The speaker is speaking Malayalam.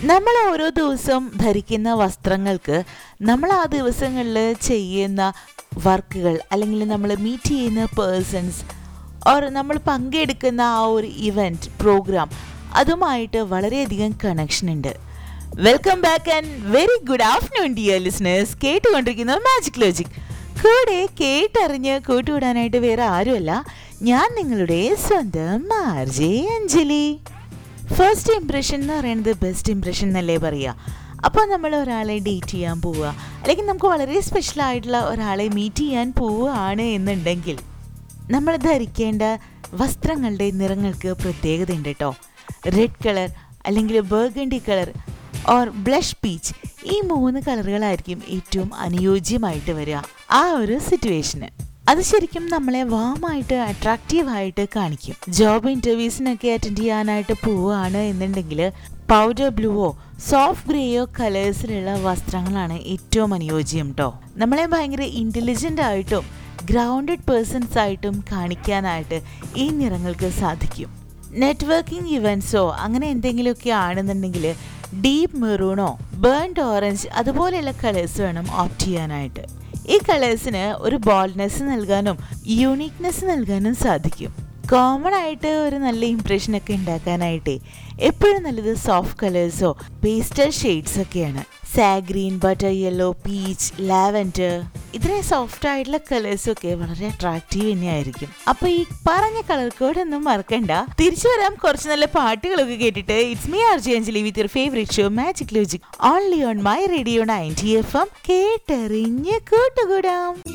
നമ്മൾ ഓരോ ദിവസവും ധരിക്കുന്ന വസ്ത്രങ്ങൾക്ക് നമ്മൾ ആ ദിവസങ്ങളിൽ ചെയ്യുന്ന വർക്കുകൾ അല്ലെങ്കിൽ നമ്മൾ മീറ്റ് ചെയ്യുന്ന പേഴ്സൺസ് ഓർ നമ്മൾ പങ്കെടുക്കുന്ന ആ ഒരു ഇവൻറ്റ് പ്രോഗ്രാം അതുമായിട്ട് വളരെയധികം കണക്ഷൻ ഉണ്ട് welcome back and very good afternoon dear listeners കേട്ടുകൊണ്ടിരിക്കുന്ന മാജിക് ലോജിക് കൂടെ കേട്ടറിഞ്ഞ് കൂട്ടുവിടാനായിട്ട് വേറെ ആരുമല്ല ഞാൻ നിങ്ങളുടെ സ്വന്തം ആർജെ അഞ്ജലി ഫസ്റ്റ് ഇംപ്രഷൻ എന്ന് പറയുന്നത് ബെസ്റ്റ് ഇംപ്രഷൻ എന്നല്ലേ പറയുക അപ്പോൾ നമ്മൾ ഒരാളെ ഡേറ്റ് ചെയ്യാൻ പോവുക അല്ലെങ്കിൽ നമുക്ക് വളരെ സ്പെഷ്യൽ ആയിട്ടുള്ള ഒരാളെ മീറ്റ് ചെയ്യാൻ പോവുകയാണ് എന്നുണ്ടെങ്കിൽ നമ്മൾ ധരിക്കേണ്ട വസ്ത്രങ്ങളുടെ നിറങ്ങൾക്ക് പ്രത്യേകതയുണ്ട് കേട്ടോ റെഡ് കളർ അല്ലെങ്കിൽ burgundy colour or blush peach ഈ മൂന്ന് കളറുകളായിരിക്കും ഏറ്റവും അനുയോജ്യമായിട്ട് വരിക ആ ഒരു സിറ്റുവേഷന് അത് ശരിക്കും നമ്മളെ വാമായിട്ട് അട്രാക്റ്റീവായിട്ട് കാണിക്കും ജോബ് ഇന്റർവ്യൂസിനൊക്കെ അറ്റൻഡ് ചെയ്യാനായിട്ട് പോവുകയാണ് എന്നുണ്ടെങ്കിൽ പൗഡർ ബ്ലൂവോ സോഫ്റ്റ് ഗ്രേയോ കളേഴ്സിലുള്ള വസ്ത്രങ്ങളാണ് ഏറ്റവും അനുയോജ്യം കേട്ടോ നമ്മളെ ഭയങ്കര ഇന്റലിജന്റ് ആയിട്ടും ഗ്രൗണ്ടഡ് പേഴ്സൺസ് ആയിട്ടും കാണിക്കാനായിട്ട് ഈ നിറങ്ങൾക്ക് സാധിക്കും നെറ്റ്വർക്കിംഗ് ഇവൻറ്റ്സോ അങ്ങനെ എന്തെങ്കിലുമൊക്കെ ആണെന്നുണ്ടെങ്കിൽ ഡീപ്പ് മെറൂണോ ബേൺഡ് ഓറഞ്ച് അതുപോലെയുള്ള കളേഴ്സ് വേണം ഓപ്റ്റ് ചെയ്യാനായിട്ട് ഈ കളേഴ്സിന് ഒരു ബോൾഡ്നെസ് നൽകാനും യൂണിക്നെസ് നൽകാനും സാധിക്കും കോമൺ ആയിട്ട് ഒരു നല്ല ഇംപ്രഷൻ ഒക്കെ ഉണ്ടാക്കാനായിട്ട് എപ്പോഴും നല്ലത് സോഫ്റ്റ് കളേഴ്സോ പേസ്റ്റൽ ഷെയ്ഡ്സ് ഒക്കെയാണ് sea green butter yellow peach lavender ഇത്രയും സോഫ്റ്റ് ആയിട്ടുള്ള കളേഴ്സ് ഒക്കെ വളരെ അട്രാക്റ്റീവ് തന്നെയായിരിക്കും അപ്പൊ ഈ പറഞ്ഞ കളർ കോഡ് ഒന്നും മറക്കണ്ട തിരിച്ചു വരാം കുറച്ച് നല്ല പാട്ടുകളൊക്കെ കേട്ടിട്ട് it's me R J Anjali with your favourite show magic logic only on my radio ninety F M കേട്ടറിഞ്ഞ് കൂട്ടുകൂടാം